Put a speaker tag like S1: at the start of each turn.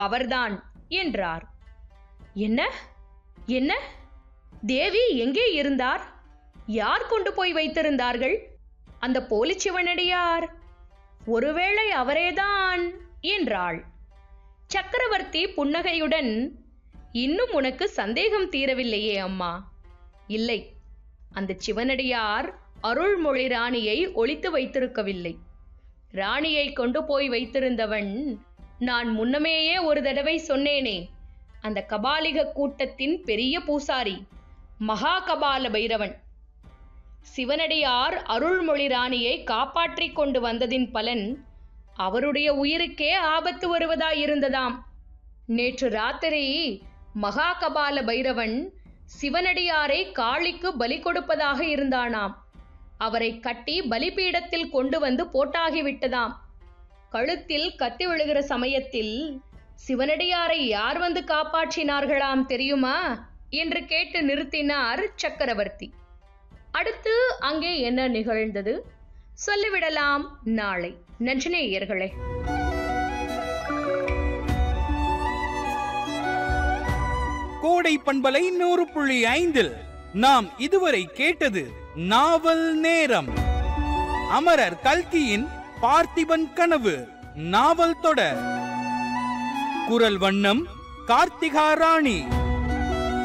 S1: அவர்தான் என்றார் என்ன என்ன தேவி எங்கே இருந்தார் யார் கொண்டு போய் வைத்திருந்தார்கள் அந்த போலி சிவனடியார் ஒருவேளை அவரேதான் என்றாள் சக்கரவர்த்தி புன்னகையுடன் இன்னும் உனக்கு சந்தேகம் தீரவில்லையே அம்மா இல்லை அந்த சிவனடியார் அருள்மொழி ராணியை ஒளித்து வைத்திருக்கவில்லை ராணியை கொண்டு போய் வைத்திருந்தவன் நான் முன்னமேயே ஒரு தடவை சொன்னேனே அந்த கபாலிக கூட்டத்தின் பெரிய பூசாரி மகா கபால பைரவன் சிவனடியார் அருள்மொழி ராணியை காப்பாற்றிக் கொண்டு வந்ததின் பலன் அவருடைய உயிருக்கே ஆபத்து வருவதாயிருந்ததாம் நேற்று ராத்திரி மகா கபால பைரவன் சிவனடியாரை காளிக்கு பலி கொடுப்பதாக இருந்தானாம் அவரை கட்டி பலிபீடத்தில் கொண்டு வந்து போட்டாகிவிட்டதாம் கழுத்தில் கத்தி விழுகிற சமயத்தில் சிவனடியாரை யார் வந்து காப்பாற்றினார்களாம் தெரியுமா என்று கேட்டு நிறுத்தினார் சக்கரவர்த்தி அடுத்து அங்கே என்ன நிகழ்ந்தது சொல்லிவிடலாம் நாளை நன்றினேயர்களே
S2: கோடை பண்பலை நூறு புள்ளி ஐந்தில் நாம் இதுவரை கேட்டது நாவல் நேரம் அமரர் கல்கியின் பார்த்திபன் கனவு நாவல் தொடர் குரல் வண்ணம் கார்த்திகா ராணி